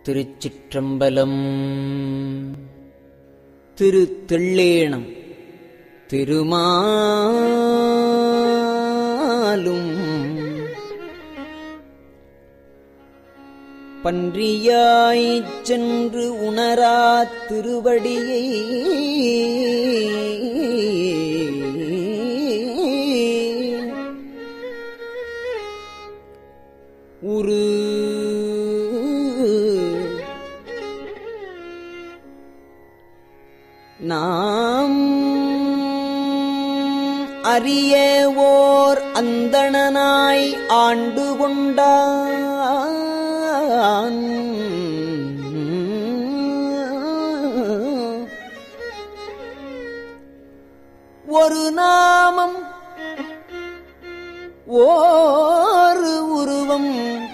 திருச்சிற்றம்பலம் திரு தெள்ளேணம் திருமாலும் பன்றியாய்ச் சென்று உணரா திருவடியை உரு நாம் அறிய ஓர் அந்தணனாய் ஆண்டு கொண்டான் ஒரு நாமம் ஓர் உருவம்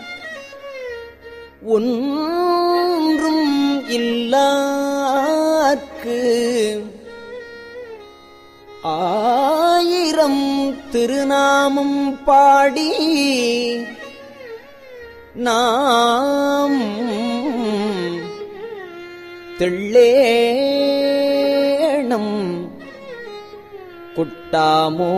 ஒன்றும் இல்லாக்கு ஆயிரம் திருநாமம் பாடி நாம் தெள்ளேணம் குட்டாமோ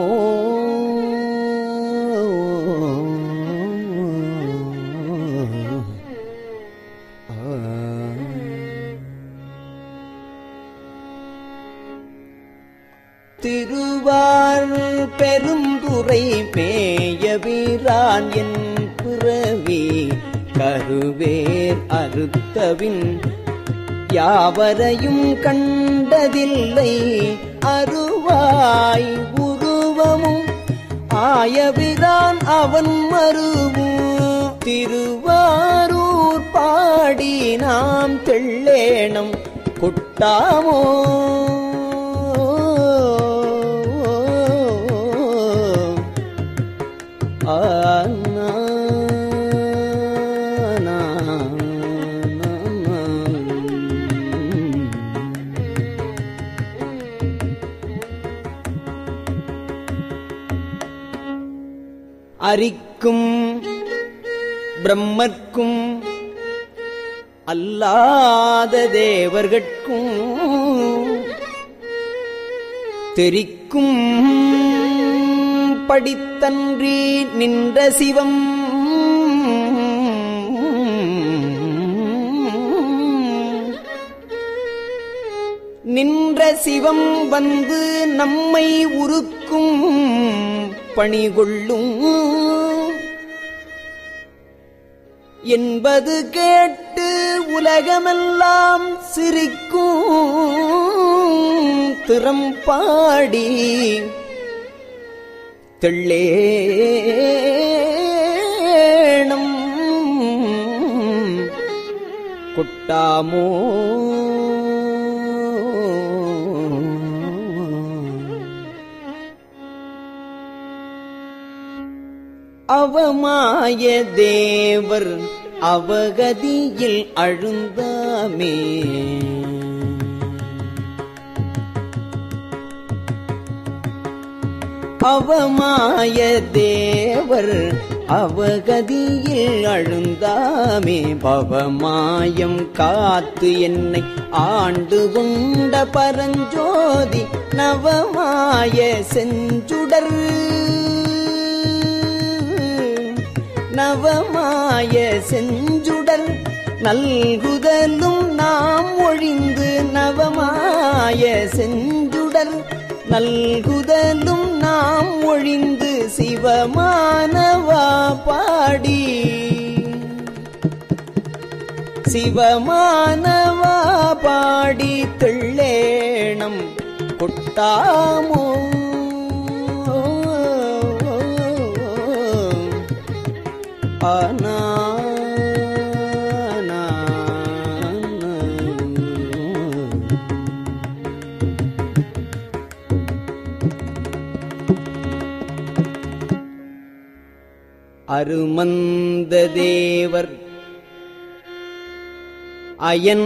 திருவார் பெருந்துரை மேயவீரான் என் பிறவி கருவேர் அறுத்தவின் யாவரையும் கண்டதில்லை அருவாய் உருவமும் ஆயவிரான் அவன் மருவும் திருவாரூர் பாடி நாம் தெள்ளேணம் கொட்டாமோ ஆனா அரிக்கும் பிரம்மர்க்கும் அல்லாத தேவர்கட்கும் தெரிக்கும் படித்தன்றி நின்ற சிவம் நின்ற சிவம் வந்து நம்மை உருக்கும் பணிகொள்ளும் என்பது கேட்டு உலகமெல்லாம் சிரிக்கும் திறம்பாடி தெள்ளேணம் கொட்டாமோ அவமாய தேவர் அவகதியில் அழுந்தாமே அவமாய தேவர் அவகதியில் அழுந்தாமே பவமாயம் காத்து என்னை ஆண்டு கொண்ட பரஞ்சோதி நவமாய செஞ்சுடர் நவமாய செஞ்சுடல் நல்குதலும் நாம் ஒழிந்து நவமாய செஞ்சுடல் நல்குதலும் நாம் ஒழிந்து சிவமானவா பாடி சிவமானவா பாடி தெள்ளேணம் கொட்டாமோ ஆனா அருமந்த தேவர் அயன்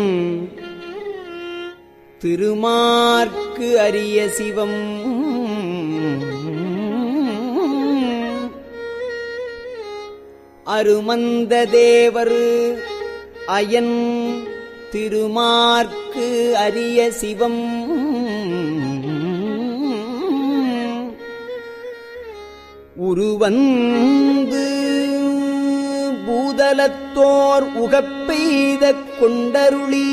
திருமார்க்கு அரிய சிவம் அருமந்த தேவர் அயன் திருமார்க்கு அரிய சிவம் உருவந்து பூதலத்தோர் உகப்பெய்த கொண்டருளி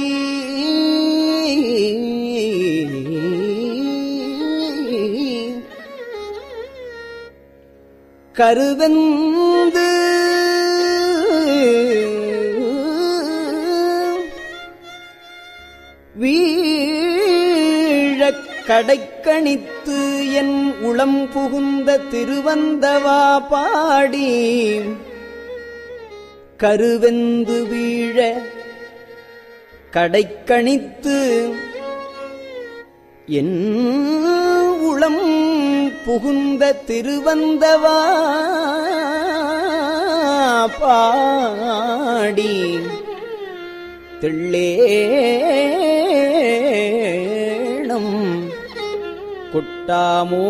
கருவந்து வீழக் கடைக்கணித்து என் உளம் புகுந்த திருவந்தவா பாடி கருவெந்து வீழ கடைக்கணித்து என் உளம் புகுந்த திருவந்தவா பாடி தெள்ளேணம் கொட்டாமோ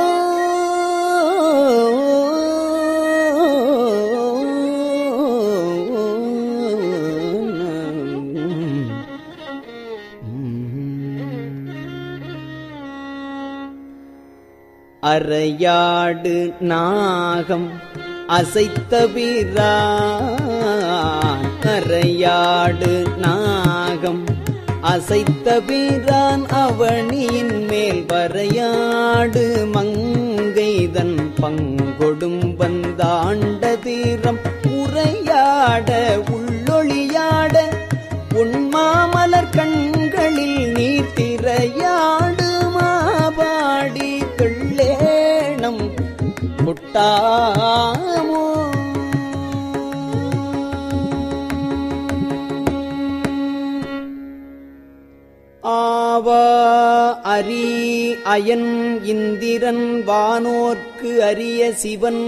அறையாடு நாகம் அசைத்த பிரான் அறையாடு நாகம் அசைத்த பிரான் அவனியின் மேல் வரையாடு மங்கைதன் பங்கொடும் வந்தாண்ட தீரம் உரையாட உள்ளொளியாட உண்மாமலர் கண்களில் நீர் திரையாடு மாபாடி தெள்ளேணம் கொட்டாமோ ஆவா அரி அயன் இந்திரன் வானோர்க்கு அரிய சிவன்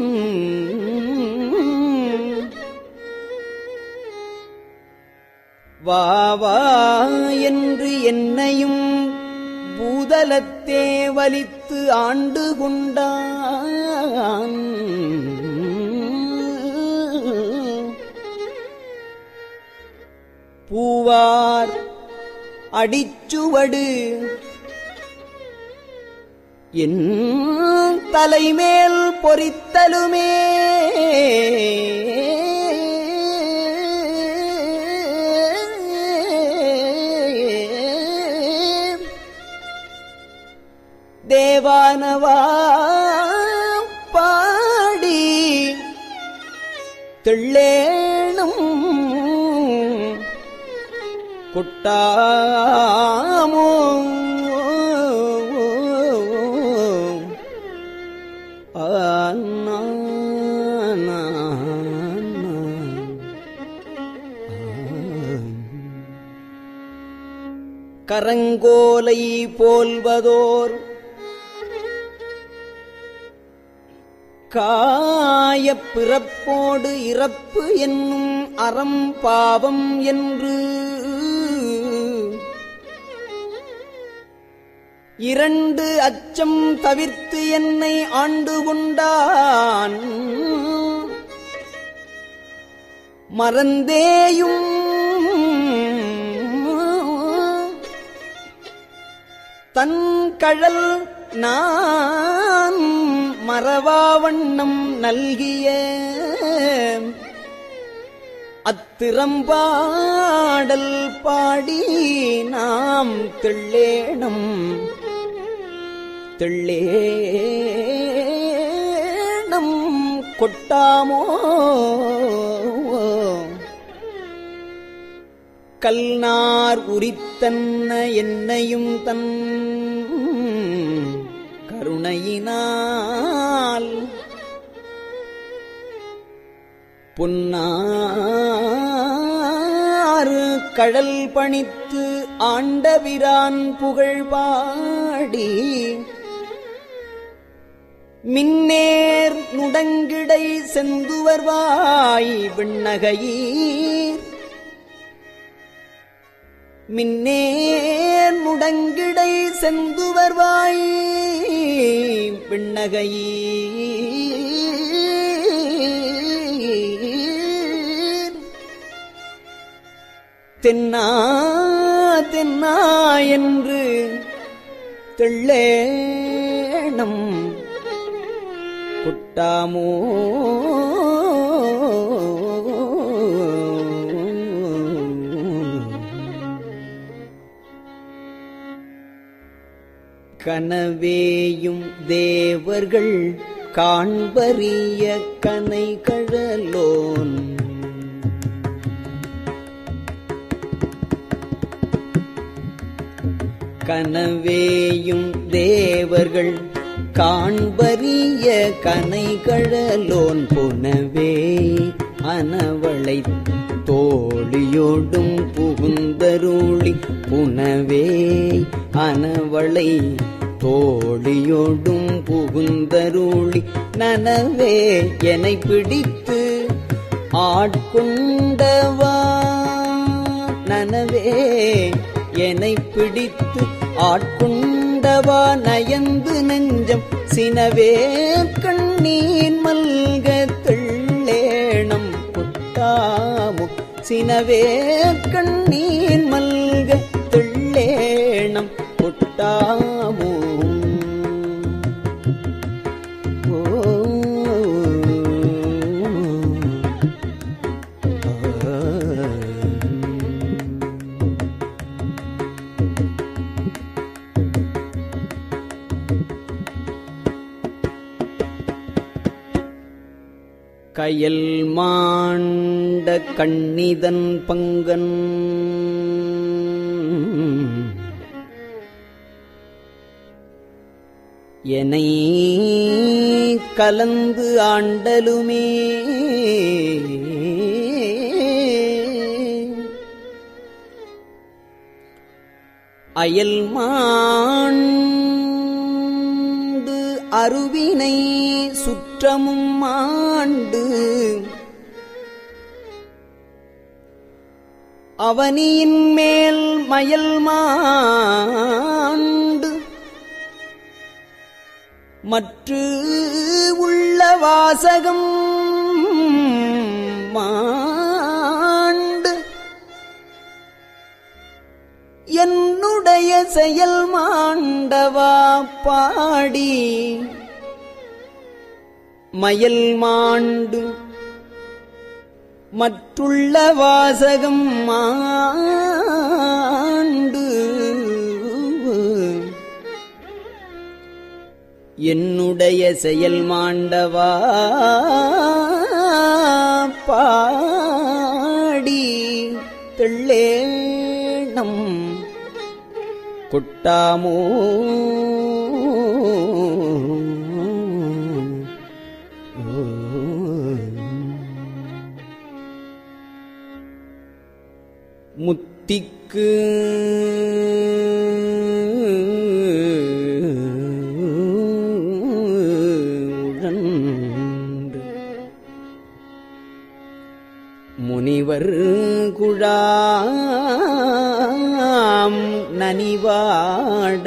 வா வா என்று என்னையும் பூதலத்தே வலித்து ஆண்டு கொண்டான் பூவார் அடிச்சுவடு என் தலைமேல் பொறித்தலுமே தேவானவா பாடி தெள்ளேணும் கொட்டாமோ ஆனா, நா, நா. கரங்கோலை போல்வதோர் காயப் பிறப்போடு இறப்பு என்னும் அறம் பாவம் என்று இரண்டு அச்சம் தவிர்த்து என்னை ஆண்டு கொண்டான் மறந்தேயும் தன் கழல் நான் மறவாவண்ணம் நல்கிய அத்திறம்பாடல் பாடி நாம் தெள்ளேணம் தெள்ளேணம் கொட்டாமோ கல்நார் உரித்தன்ன என்னையும் தன் கருணையினால் பொன்னாறு கடல் பணித்து ஆண்டபிரான் புகழ் பாடி மின்னேர் நுடங்கிடை செந்துவர்வாய் விண்ணகையீர் மின்னேர் நுடங்கிடை செந்துவர்வாய் விண்ணகையீர் தென்னா தென்னா என்று தெள்ளேணம் குட்டாமோ கனவேயும் தேவர்கள் காண்பரிய கனை கழலோன் கனவேயும் தேவர்கள் காண்பரிய கனை கழலோன் புனவே அனவளை தோழியோடும் புகுந்தருளி புனவே அனவளை தோழியோடும் புகுந்தருளி நனவே என்னை பிடித்து ஆட்கொண்டவா நனவே என்னை பிடித்து ஆட்கொண்டவா நயந்து நெஞ்சம் சினவே கண்ணீர் மல்க தெள்ளேணம் புட்டாமு சினவே கண்ணீர் மல்க தெள்ளேணம் புட்டாமோ கயல் மாண்ட கண்ணிதன் பங்கன் எனை கலந்து ஆண்டலுமே அயல் மாண்டு அருவினை சுற்றமும் மாண்டு அவனியின் மேல் மயல் மாண்டு மற்று உள்ள வாசகம் மாண்டு என்னுடைய செயல் மாண்டவா பாடி மயல் மாண்டு மற்றுள்ள வாசகம் மாண்டு என்னுடைய செயல் மாண்டவா பாடி தெள்ளேணம் கொட்டாமோ முத்திக்கு உழன்று முனிவர் குழாம் நனிவாட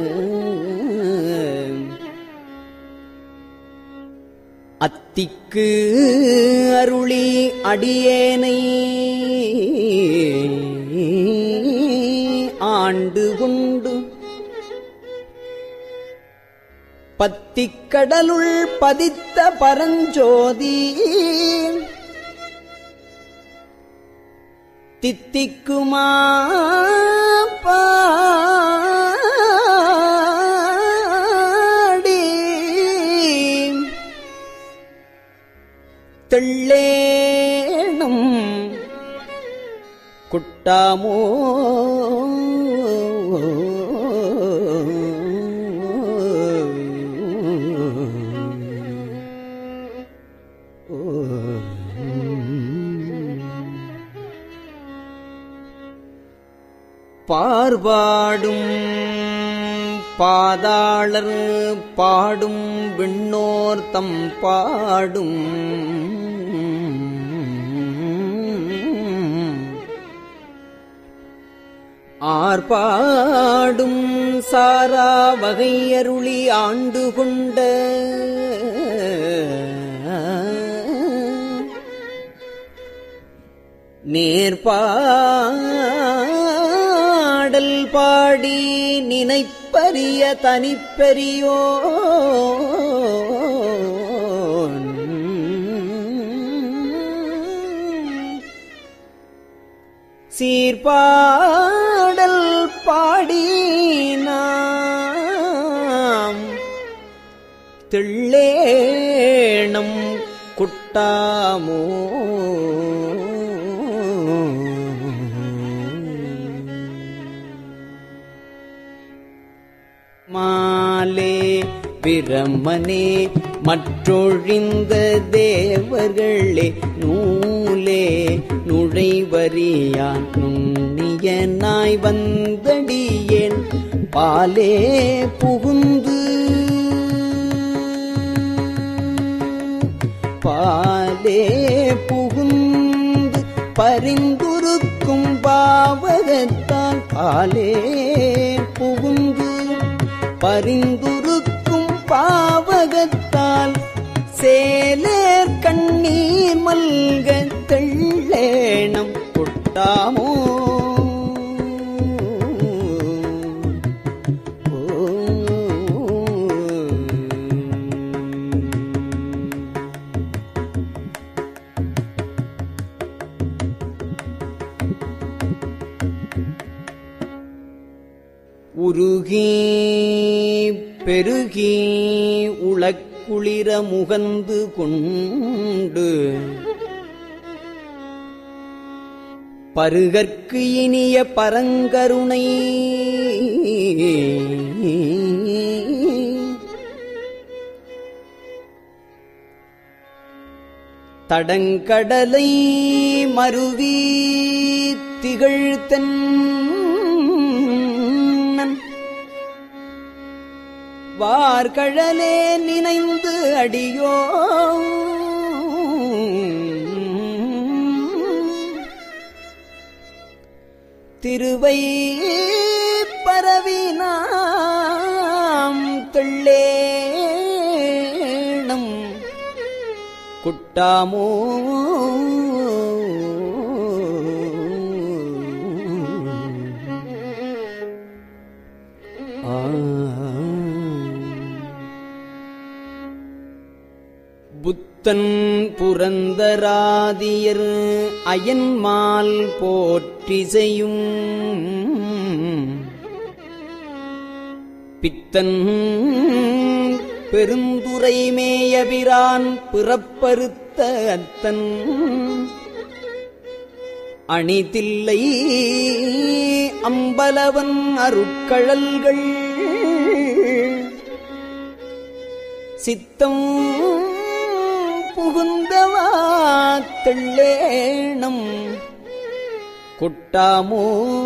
அத்திக்கு அருளி அடியேனை ஆண்டு கொண்டு பத்திக்கடலுள் பதித்த பரஞ்சோதி தித்திக்குமா பாடி தெள்ளேணும் குட்டாமோ பார்வாடும் பாதாளர் பாடும் விண்ணோர் தம் பாடும் ஆர்பாடும் சாரா வகையருளி ஆண்டு கொண்ட நேர்பாடல் பாடி நினைப்பரிய தனிப்பெரியோ சீர்பாடல் பாடி நாம் திள்ளேணம் குட்டாமோ மாலே பிரமனே மற்றொழிந்த தேவர்களே நூலே நுழைவறியான் நுண்ணியனாய் வந்தடியேன் பாலே புகுந்து பாலே புகுந்து பரிந்துருக்கும் பாவகத்தான் பாலே புகுந்து பரிந்துருக்கும் பாவகத்தால் சேலேர் கண்ணீர் மல்க தெள்ளேணம் கொட்டாமோ உருகி பெருகி உளக்குளிர முகந்து கொண்டு பருகற்கு இனிய பரங்கருணை தடங்கடலை மருவி திகழ்த்தன் வார்கழலே நினைந்து அடியோ திருவை பரவினாம் தெள்ளேணம் குட்டாமோ புத்தன் புரந்தராதியர் அயன்மால் போற்றிசையும் பித்தன் பெருந்துரை மேயபிரான் பிறப்பறுத்த அத்தன் அணிதில்லை அம்பலவன் அருட்கழல்கள் சித்தம் புகுந்தவா தெள்ளேணம் கொட்டாமோ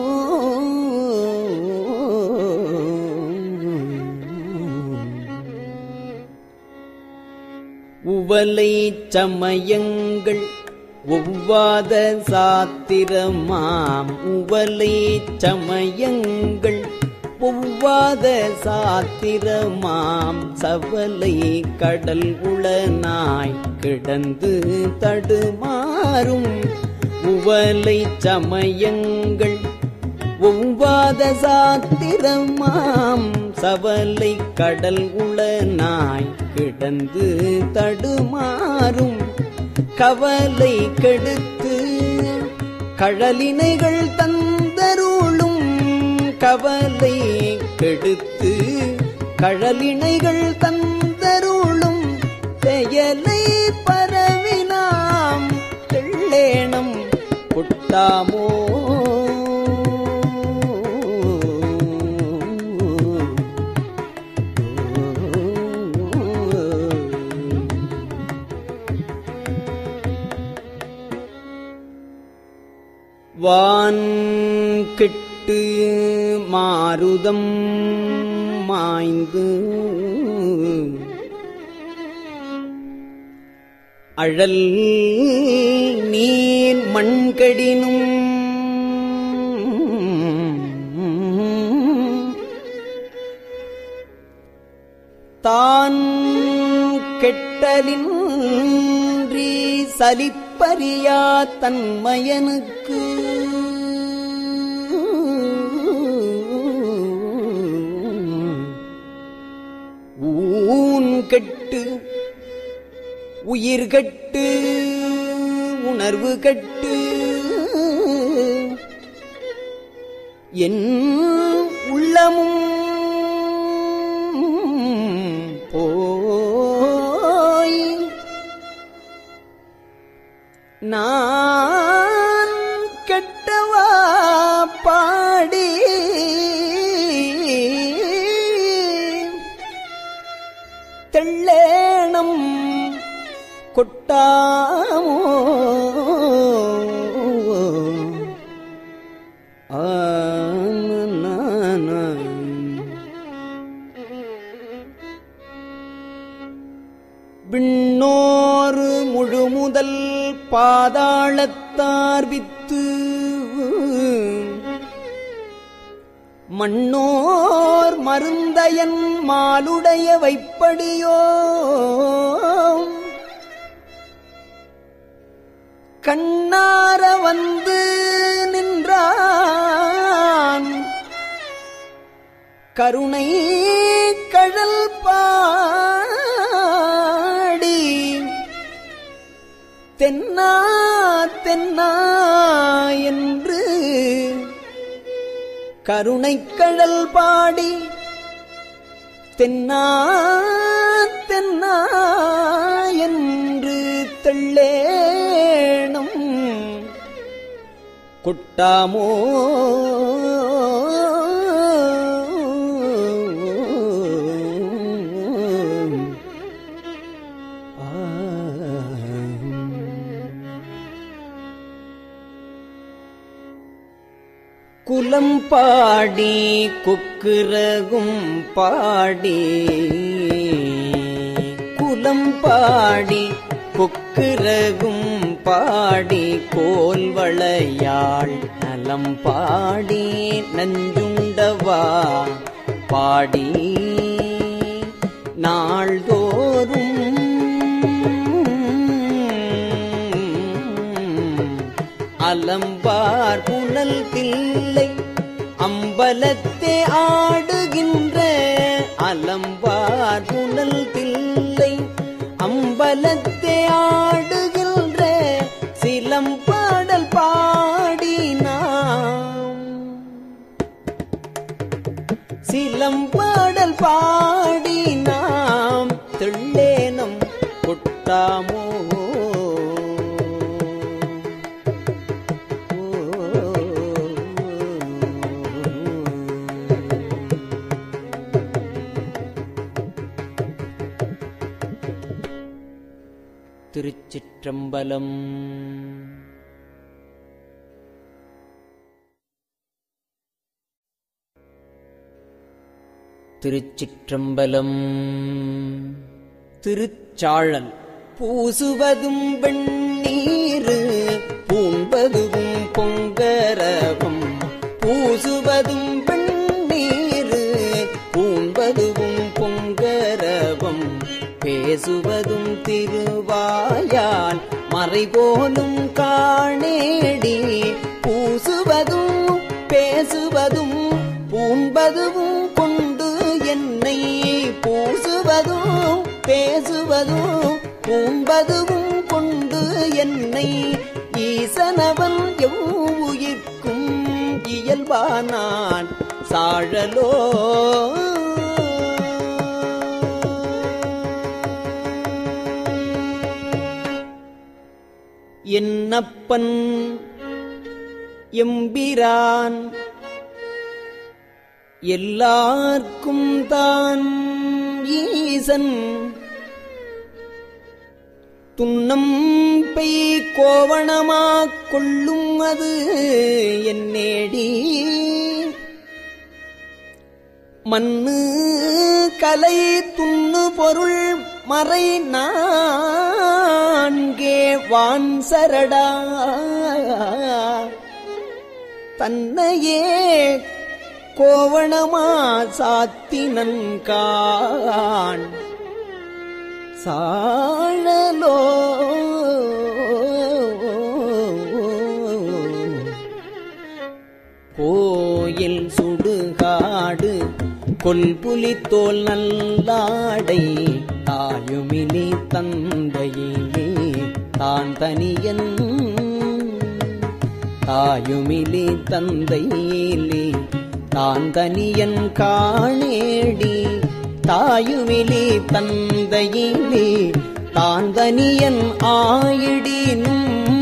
உவலை சமயங்கள் ஒவ்வாத சாத்திரமாம் உவலை சமயங்கள் ஒவ்வாத சாத்திரமாம் சவலை கடல் உளனாய் கிடந்து தடுமாறும் உவலை சமயங்கள் ஒவ்வாத சாத்திரமாம் சவலை கடல் உளனாய் கிடந்து தடுமாறும் கவலை கெடுத்து கழலினைகள் தந்தருளும் கவலை கெடுத்து கழலினைகள் தந்தருளும் செயலை பரவினாம் தெள்ளேணம் கொட்டாமோ வான் கெட்டு மாருதம் மாய்ந்து அழல் நீர் மண்கடினும் தான் கெட்டலின்றி சலிப்ப வைப்பறியா தன்மயனுக்கு ஊன் கெட்டு உயிர் கெட்டு உணர்வு கெட்டு என் உள்ளமும் போய் நான் கெட்டவா பாடி தெள்ளேணம் கொட்டாமோ விண்ணோரு முழுமுதல் பாதாளத்தார் வித்து மண்ணோர் மருந்தயன் மாலுடைய வைப்படியோ கண்ணார வந்து நின்றான் கருணை கழல் பாடி தென்னா தென்னா என்று கருணை கழல் பாடி தென்னா தென்னா என்று தெள்ளேணும் கொட்டாமோ குலம் பாடி கொக்குரகும் பாடி குலம் பாடி கொக்குரகும் பாடி கோல்வளையாள் நலம் பாடி நஞ்சுண்டவா பாடி நாள்தோறும் அலம்பார் புனல் தில்லை அம்பலத்தே ஆடுகின்ற அலம்பார் புனல் தில்லை அம்பலத்தே ஆடுகின்ற சிலம்பாடல் பாடினாம் சிலம்பாடல் பாடினாம் தெள்ளேனம் கொட்டாமோ திருச்சிற்றம்பலம் திருச்சிற்றம்பலம் திருச்சாழல் பூசுவதும் வெண்ணீரு பூண்பதுவும் பொங்கரவம் பூசுவதும் வெண்ணீரு பூண்பதுவும் பொங்கரவம் பேசுவதும் திருவாயால் மறைபோலும் காணேடி பூசுவதும் பேசுவதும் பூண்பதுவும் கொண்டு என்னை பூசுவதும் பேசுவதும் பூண்பதுவும் கொண்டு என்னை ஈசனவன் எவ்வுயிர்க்கும் இயல்பானான் சாழலோ என்னப்பன் எம்பிரான் எல்லார்க்கும் தான் ஈசன் துன்னம் பெய் கோவணமாக் கொள்ளும் அது என்னேடி மண்ணு கலை துண்ணு பொருள் மறை நான்கே வான் சரடா தன்னையே கோவணமா சாத்தினன்கான் சாழலோ கோயில் சுடுகாடு கொல்புலி தோல் நல்லாடை தாயுமிலி தந்தையிலே தான் தனியன் தாயுமிலி தந்தையிலே தான் தனியன் காணேடி தாயுமிலி தந்தையிலே தான் தனியன் ஆயிடினும்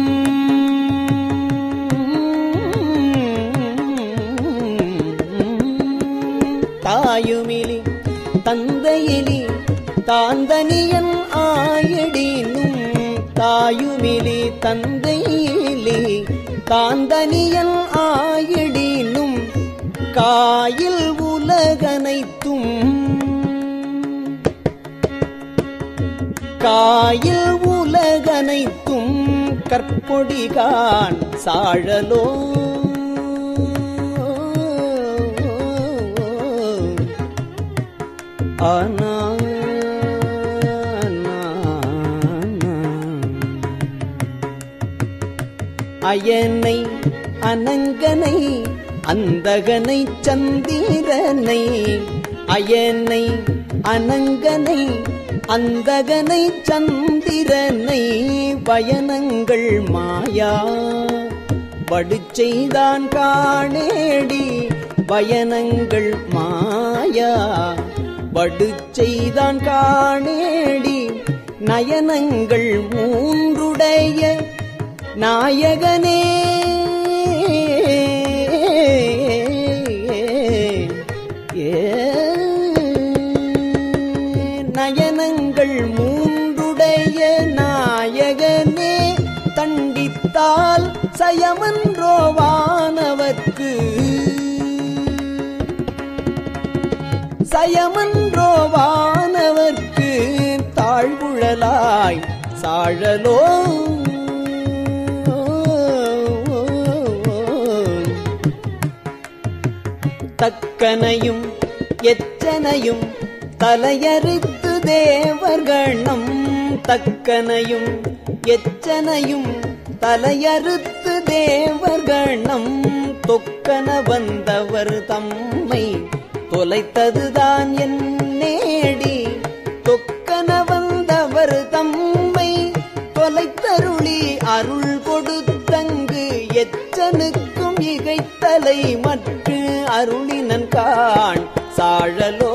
தாயுமிலி தந்தையிலி தாந்தனியன் ஆயடினும் தாயுமிலி தந்தையிலி தாந்தனியன் ஆயடினும் காயில் உலகனைத்தும் காயில் உலகனைத்தும் கற்பொடிகான் சாழலோ ஆனா அயனை அனங்கனை அந்தகனை சந்திரனை அயனை அனங்கனை அந்தகனை சந்திரனை பயனங்கள் மாயா படுச்செய்தான் காணேடி பயனங்கள் மாயா படுச்செய்தான் காணேடி நயனங்கள் மூன்றுடைய நாயகனே நயனங்கள் மூன்றுடைய நாயகனே தண்டித்தால் சயமன்றோவானவர்க்கு சயமன்றோவானவர்க்கு தாழ்வுழலாய் சாழலோ தக்கனையும் எச்சனையும் தலையறுத்து தேவர்கணம் தக்கனையும் எச்சனையும் தலையறுத்து தேவர்கணம் தொக்கன வந்தவர் தம்மை தொலைத்ததுதான் என் நேடி தொக்கன வந்தவர் தம்மை தொலைத்தருளி அருள் கொடுத்தங்கு எச்சனுக்கும் இகைத்தலை மற்ற அருளினன் காண் சாழலோ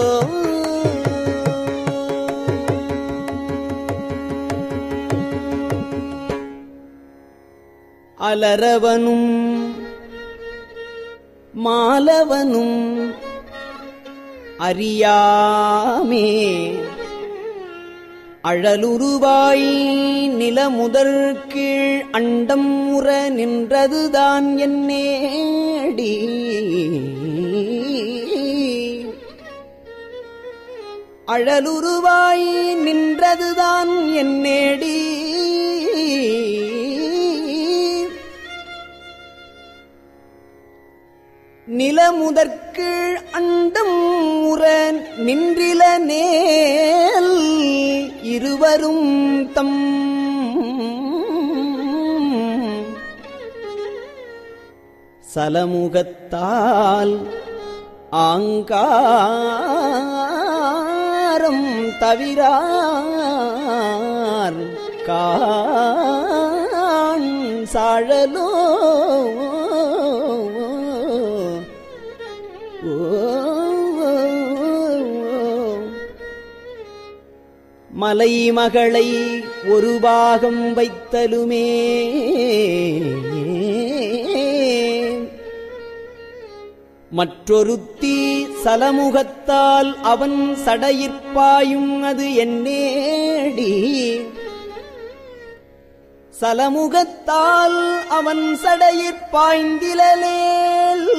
அலரவனும் மாலவனும் அறியாமே அழலுருவாய் நிலமுதற் கீழ் அண்டம் முற நின்றதுதான் என்னேடி அழலுருவாய் நின்றதுதான் என்னேடி நிலமுதற்கீழ் அண்டம் முற நின்றில நேல் இருவரும் தம் சலமுகத்தால் ஆங்காரம் தவிரார் காண் சாழலோ மலை மகளை ஒரு பாகம் வைத்தலுமே மற்றொருத்தி சலமுகத்தால் அவன் சடையிற்பாயும் அது என்னேடி சலமுகத்தால் அவன் சடையிற்பாய்ந்திலேல்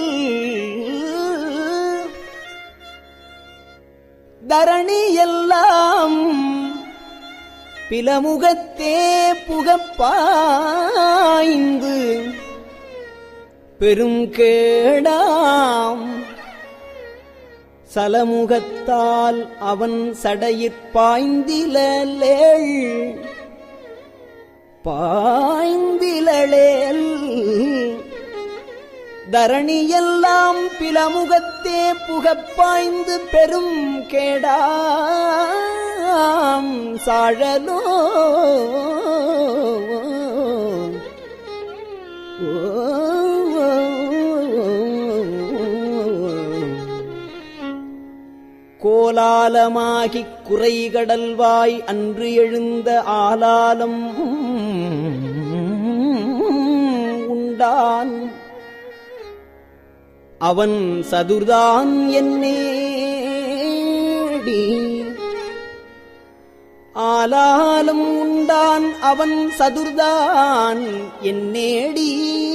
தரணி எல்லாம் பிலமுகத்தே புகப்பாய்ந்து பெரும் கேடாம் சலமுகத்தால் அவன் சடையிற்பாய்ந்திலேள் பாய்ந்திலேல் தரணியெல்லாம் பிலமுகத்தே புகப்பாய்ந்து பெரும் கேடாம் சாழலோ கோலாலமாகிக் குறைகடல்வாய் அன்று எழுந்த ஆலாலம் உண்டான் அவன் சதுர்தான் என்னேடி ஆலாலம் உண்டான் அவன் சதுர்தான் என்னேடி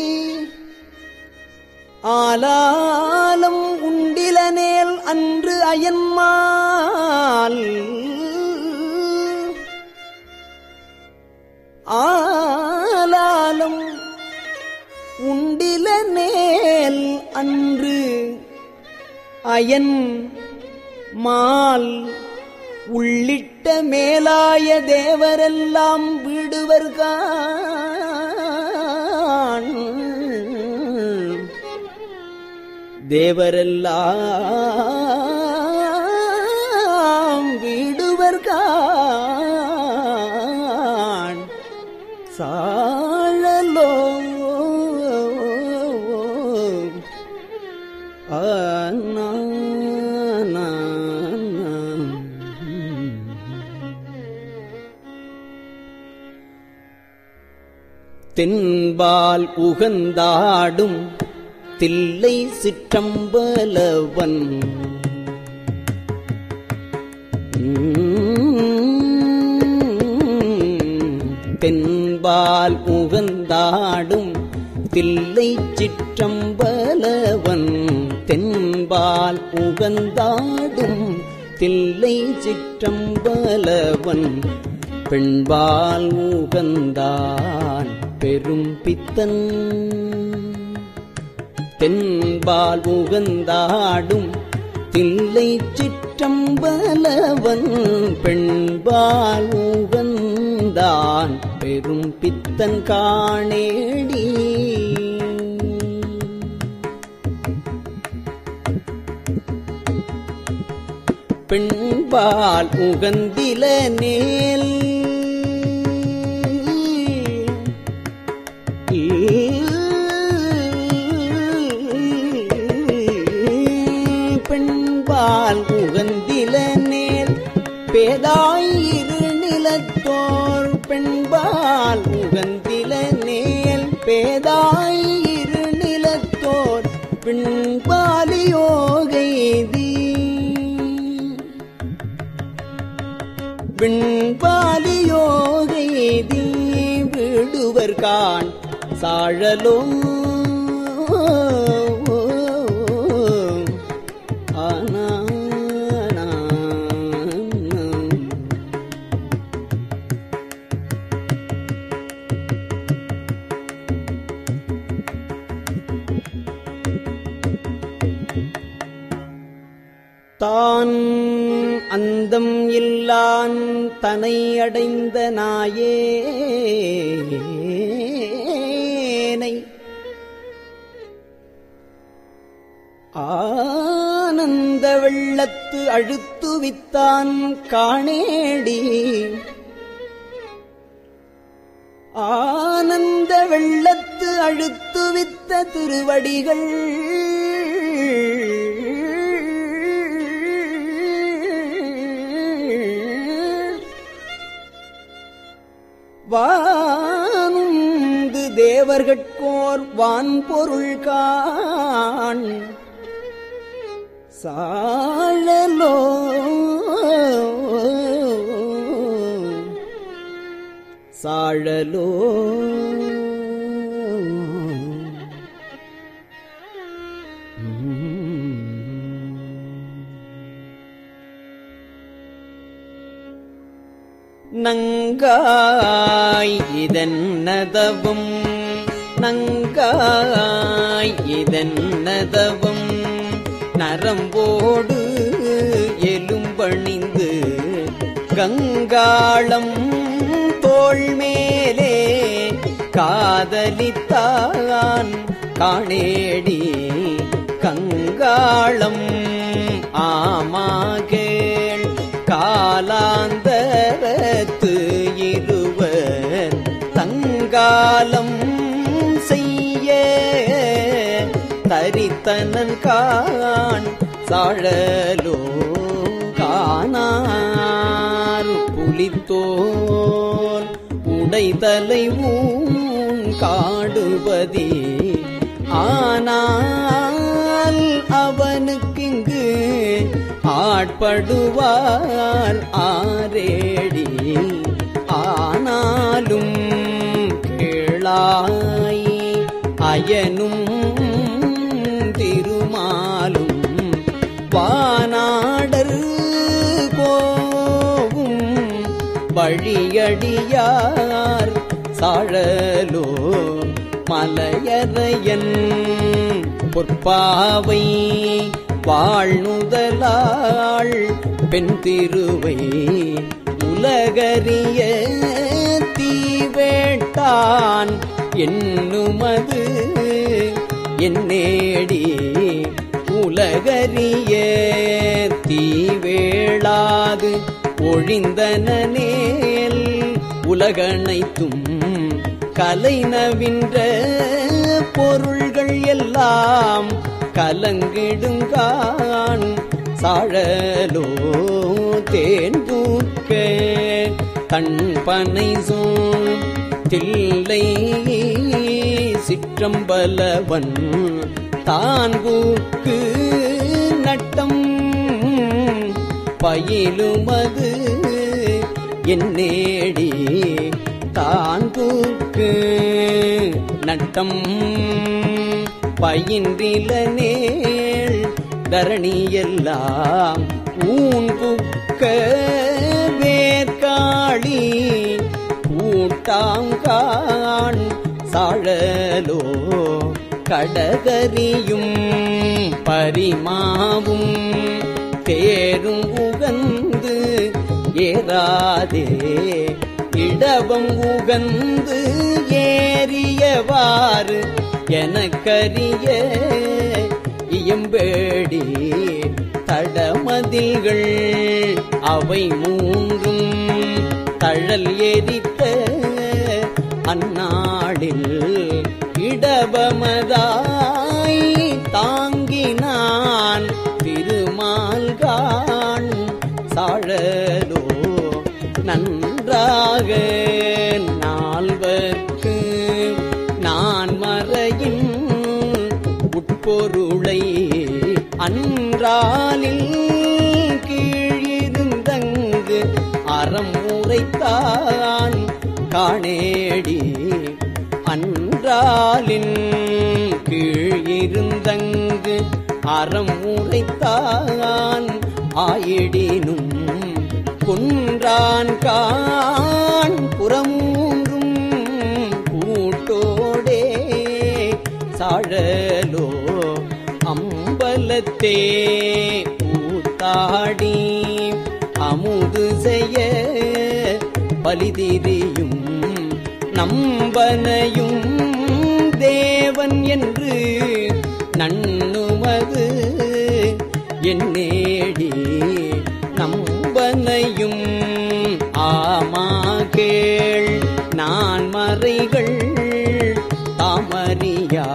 ஆலாலம் உண்டிலனேல் அன்று அயன்மால் ஆலாலம் உண்டிலனேல் அன்று அயன் மால் உள்ளிட்ட மேலாய தேவரெல்லாம் வீடுவர்கான் தேவரெல்லாம் வீடுவர்கான் சாழலோ ஆனா தென்பால் உகந்தாடும் தில்லை சிற்றம்பலவன் தென்பால் உகந்தாடும் தில்லை சிற்றம்பலவன் தென்பால் உகந்தாடும் தில்லை சிற்றம்பலவன் பெண்பால் உகந்தான் பெரும் பித்தன் தென்பால் உகந்தாடும் தில்லை சிற்றம்பலவன் பெண்பால் உகந்தான் பெரும் பித்தன் காணேடி பெண்பால் உகந்தில நேல் பெண்பால் உகந்தில நேல் பேதாயிரு நிலத்தோர் பெண்பால் உகந்தில நேல் பேதாயிரு நிலத்தோர் பெண்பாலி யோகைதி விண்பாலி யோகைதி விடுவர் கான் சாழலோ ஆனா தான் அந்தம் இல்லான் தனை அடைந்த நாயேனை ஆனந்த வெள்ளத்து அழுத்துவித்தான் காணேடி ஆனந்த வெள்ளத்து அழுத்துவித்த திருவடிகள் வானுந்து தேவர்கட்கோர் வான்பொருள் காண் சாழலோ சாழலோ நங்காய் இதன்னதவும் நங்காய் இதன்னதவும் நரம்போடு எலும்பணிந்து கங்காளம் தோள் மேலே காதலித்தான் காணேடி கங்காளம் ஆமாகேள் காலாந்தரத்து இருவர் தங்காலம் செய்ய தரித்தனன் காண் சாழலோ காணார் புலித்தோல் உடைதலை ஊன் காடுபதி ஆனால் அவனுக்கிங்கு ஆட்படுவார் ஆரேடி ஆனாலும் கேளாய் அயனும் திருமாலும் வானாடர் கோவும் வழியடியார் சாழலோ மலையறையன் பொற்பாவை வாழ்நுதலாள் பெண் திருவை உலகறிய தீவேட்டான் என்னுமது என்னேடி உலகறிய தீவேளாது ஒழிந்தனேல் உலகனைத்தும் கலைனவின்ற பொருள்கள் எல்லாம் கலங்கிடுங்கான் சாழலோ தேன் பூக்க தன் பனை சோன் தில்லை சிற்றம்பலவன் தான் பூக்கு நட்டம் பயிலுமது என்னேடி தான் பூக்கு நட்டம் பயின்றில நேள் தரணியெல்லாம் ஊன் புக்க வேர்காளி கூட்டாங்கான் சாழலோ கடகரியும் பரிமாவும் தேரும் உகந்து ஏறாதே இடவம் உகந்து ஏறியவாறு எனக்கரிய இயம்பேடி தடமதில்கள் அவை மூன்றும் தழல் எரித்த அந்நாளில் இடபமதாய் தாங்கினான் திருமால்கான் சாழலோ நன்றாக நால்வர்க்கு நான் மறையின் உட்பொருளை அன்றாலில் கீழிருந்தங்கு அறம் உரைத்தான் காணேடி அன்றாலின் கீழிருந்தங்கு அறம் உரைத்தான் ஆயிடினும் குன்றான் கான் புறமூன்றும் கூட்டோடே சாழலோ அம்பலத்தே ஊத்தாடி அமுது செய்ய பலிதிரியும் நம்பனையும் தேவன் என்று நண்ணுமது என்னேடி நம்பனையும் ஆமா கேள் நான் மறைகள் தாமரியா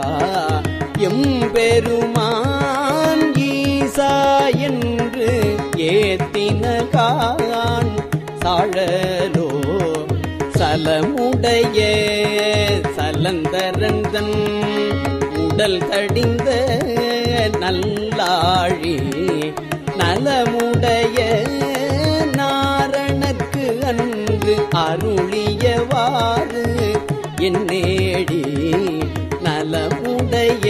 எம்பெருமான் ஈசா என்று ஏத்தின கான் சாழலோ சலமுடைய சலந்தரந்தன் உடல் தடிந்த நல்லாழி நலமுடைய நாரணற்கு அன்று அருளியவாறு என்னேடி நலமுடைய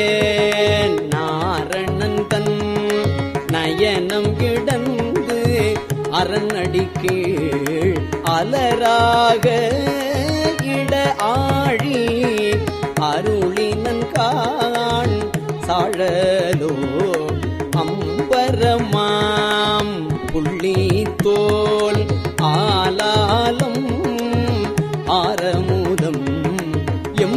நாரணன் தன் நயனம் கிடந்து அரண்அடி கீழ் அலராக இட ஆழி அருளினன் காண் சாழலோ அம்பரமாம் புள்ளி தோல் ஆலாலம் ஆரமுதம்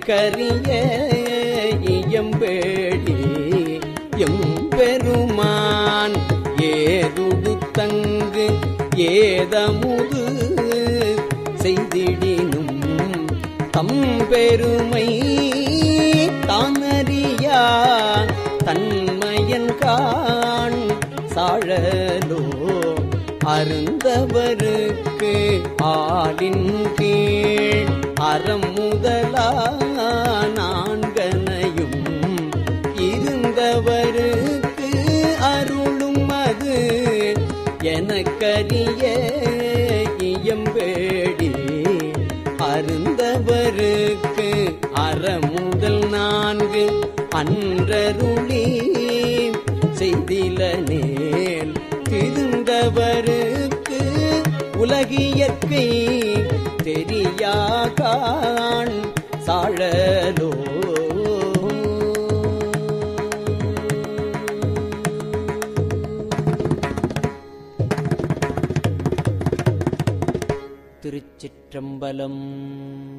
எனக்கரிய இயம்பேடி எம்பெருமான் ஏதுடுத்தங்கு ஏதமுது செய்திடினும் தம் பெருமை தானறியா தன்மையன் காண் சாழலோ அருந்தவருக்கு ஆளின் கீழ் அறம் முதலா நான்கனையும் இருந்தவருக்கு அருளும் அது எனக்கரிய இயம்பேடி அருந்தவருக்கு அறமுதல் நான்கு அன்றருளி செய்தில நேல் திருந்தவருக்கு உலகியற்கை தெரியாகான் சாழலோ திருச்சிற்றம்பலம்